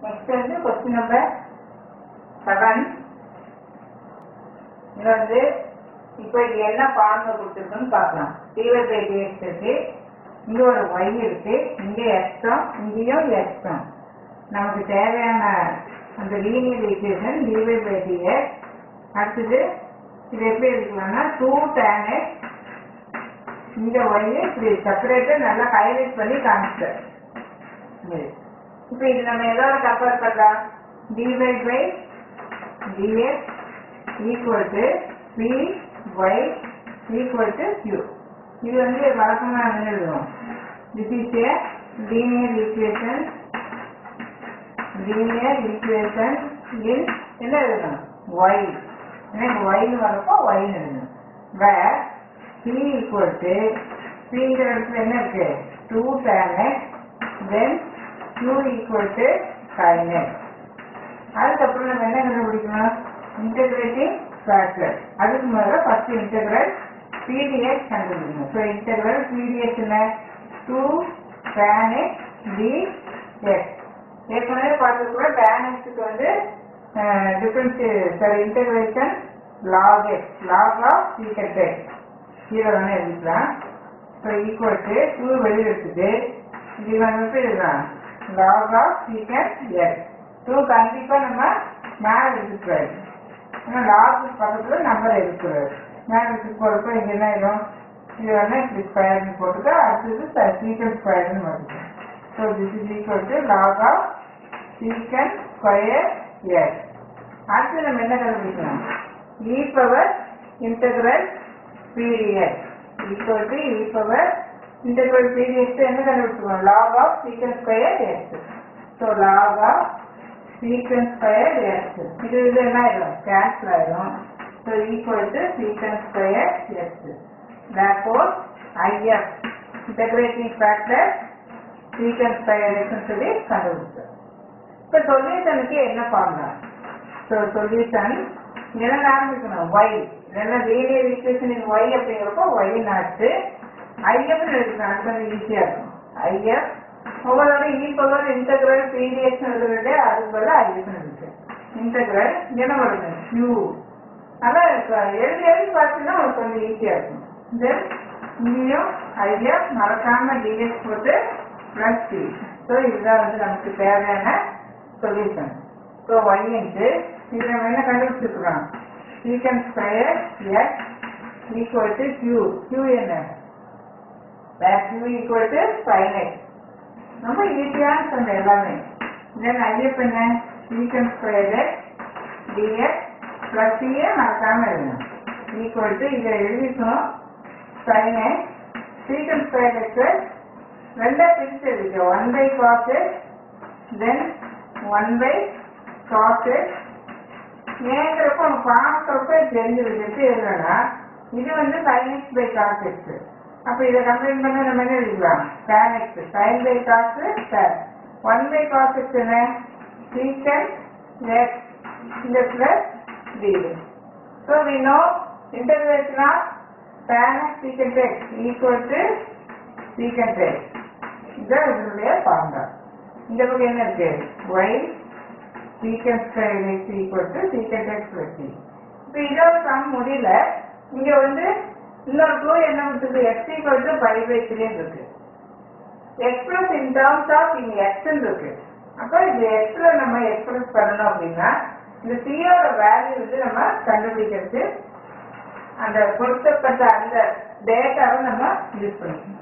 Next வந்து question number seven இது வந்து இப்போ இது என்ன ஃபார்முலா கொடுத்துருக்குன்னு பார்க்கலாம் டிவைட் பை டிஎக்ஸ் இருக்கு இங்க ஒரு ஒய் இருக்கு இங்க எக்ஸும் இங்கேயும் எக்ஸும் நமக்கு தேவையான அந்த linear equation divide by d x அடுத்தது இது எப்படி எடுக்கலாம்னா டூ டேன் எக்ஸ் இந்த ஒய் இப்படி செப்பரேட்டர் நல்லா ஹைலைட் பண்ணி காமிச்சிட்டேன் இப்போ இது நம்ம எதோட கம்பேர் பண்ணலாம் divide by d x equal to P y equal to Q இது வந்து வழக்கமாக என்ன எழுதுவோம் this is a linear equation linear equation in என்ன எழுதணும் ஒய் எனக்கு ஒய்னு வரப்போ ஒய்னு எழுதணும் வேர் p equal to pங்கிற இடத்துல என்ன இருக்கு 2 tan x then q equal to sin x அதுக்கப்புறம் நம்ம என்ன கண்டுபிடிக்கணும் இன்டகிரேட்டிங் ஃபேக்டர் அதுக்கு முதல்ல ஃபர்ஸ்ட் இன்டகிரல் pdx கண்டுபிடிக்கணும் ஸோ இன்டகிரல் pdx என்ன 2 tan x dx ஏற்கனவே பார்த்தது கூட tan x க்கு வந்து difference sorry integration log x log of secant x கீழே வேணா எழுதிக்கலாம் ஸோ ஈக்குவல் டு டூ வெளியில் எடுத்துட்டு இது வந்துட்டு இதுதான் log of secant S two கண்டிப்பாக நம்ம மேலே எடுத்துக்கூடாது ஏன்னா லாக் பக்கத்தில் நம்பர் எடுக்கக்கூடாது மேலே எடுத்து போகிறப்ப இங்கே என்ன ஆயிடும் இது வேணா இப்படி ஸ்கொயர்னு போட்டுக்க அடுத்தது சீக்கன் ஸ்கொயர்னு வருது so this is equal to log of secant square S அடுத்து நம்ம என்ன கண்டுபிடிக்கணும் e power integral pdx equal to e power integral pdx என்ன கண்டுபிடிச்சுக்கணும் log of secant square x so log of secant square x இது இது என்ன ஆயிடும் cancel ஆயிடும் so equal to secant square x therefore if integrating factor secant square x ன்னு சொல்லி கண்டுபிடிச்சோம் இப்போ சொல்யூஷனுக்கு என்ன ஃபார்முலா ஸோ சொல்யூஷன் இதெல்லாம் ஆரம்பிக்கணும் ஒய் இதெல்லாம் லீனியர் ஈக்குவேஷன் இன் ஒய் அப்படிங்கிறப்போ ஒய் நாட்டு ஐஎஃப்னு எழுதிக்கணும் அது கொஞ்சம் ஈஸியாக இருக்கும் ஐஎஃப் உங்களோட இ பவர் இன்டகிரல் பிடிஎக்ஸ் எழுதுறது அதுக்கு பதில் ஐஎஃப்னு இருக்கு இன்டகிரல் என்ன வருது யூ அதான் இப்ப எழுதி எழுதி பார்த்தீங்கன்னா உங்களுக்கு கொஞ்சம் ஈஸியாக இருக்கும் தென் இங்கேயும் ஐஎஃப் மறக்காம டிஎக்ஸ் போட்டு பிளஸ் சி ஸோ இதுதான் வந்து நமக்கு தேவையான சொல்யூஷன் ஸோ ஒய் இன்ட்டு இது நம்ம என்ன கண்டுபிடிச்சிருக்கிறோம் secant square x equal to Q Q என்ன Q equal to five x ரொம்ப ஈஸியான சொன்ன எல்லாமே தென் ஐஎஃப் என்ன secant square x d x plus C A மறக்காம எழுதணும் ஈக்குவல் டு இதை எழுதிக்கணும் sine x secant square x ரெண்டா பிரிச்சு எழுதிக்க one by cos x then one by cos x ஏங்கிறப்ப நம்ம பார்க்கறப்ப தெரிஞ்சிருக்கு எப்படி எழுதுனா இது வந்து sin x by cos x அப்ப இதை கம்பைன் பண்ண நம்ம என்ன எழுதிக்கலாம் tan x sin by cos tan 1 by cos x என்ன secant x இந்த plus d so we know integration of tan x secant x equal to secant x இதுதான் இதனுடைய ஃபார்முலா இந்த பக்கம் என்ன இருக்கு y secant square x equal to secant x plus c. இப்போ இதோட சம் முடியல இங்க வந்து இன்னொரு க்ளூ என்ன கொடுத்துருக்கு x equal to pi by 3 இருக்கு x plus in terms of இங்க x ன்னு இருக்கு அப்போ இந்த x ல நம்ம எக்ஸ்பிரஸ் பண்ணணும் அப்படின்னா இந்த c யோட வேல்யூ வந்து நம்ம கண்டுபிடிக்கிறது அந்த கொடுக்கப்பட்ட அந்த டேட்டாவை நம்ம யூஸ் பண்ணிக்கணும்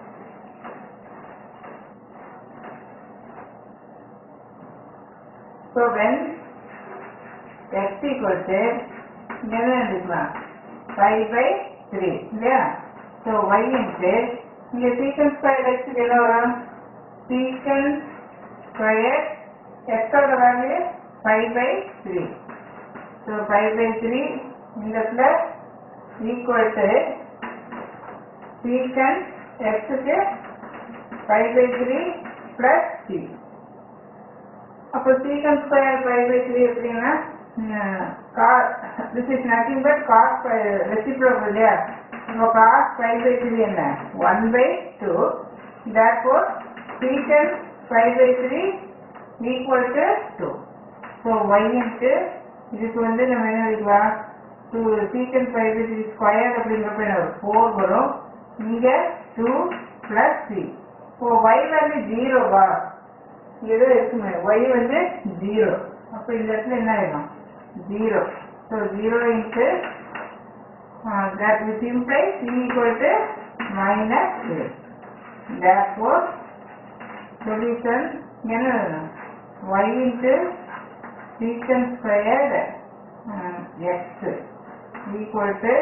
So when x equal to என்ன எடுக்கலாம் 5 by 3 இல்லையா ஸோ y இன்ட்டு இங்கே சீக்கன் ஸ்கொயர் x க்கு என்ன வரும் சீக்கன் ஸ்கொயர் x ஓட வேல்யூ 5 by 3 ஸோ 5 by 3 இந்த plus equal to secant x க்கு 5 by 3 பிளஸ் c அப்போ secant square five by three எப்படின்னா this is nothing but cos reciprocal இல்லையா இப்போ காஸ் ஃபைவ் பை த்ரீ என்ன one by two therefore secant five by three equal to two so y into இதுக்கு வந்து நம்ம என்ன எழுதிக்கலாம் டூ சீக்கன் ஃபைவ் த்ரீ ஸ்கொயர் அப்படிங்கிறப்ப என்ன வரும் ஃபோர் வரும் இங்கே டூ ப்ளஸ் த்ரீ இப்போ ஒய் வந்து ஜீரோவா ஏதோ இருக்குமே ஒய் வந்து ஜீரோ அப்போ இந்த இடத்துல என்ன ஆயிடும் zero so zero into that which implies c equal to minus 2. Therefore, solution என்ன எழுதணும்? y into secant squared uh, x equal to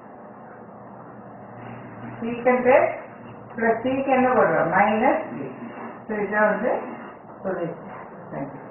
secant x plus secant என்ன போடுறோம் minus 3. So, இதான் வந்து solution. Thank you.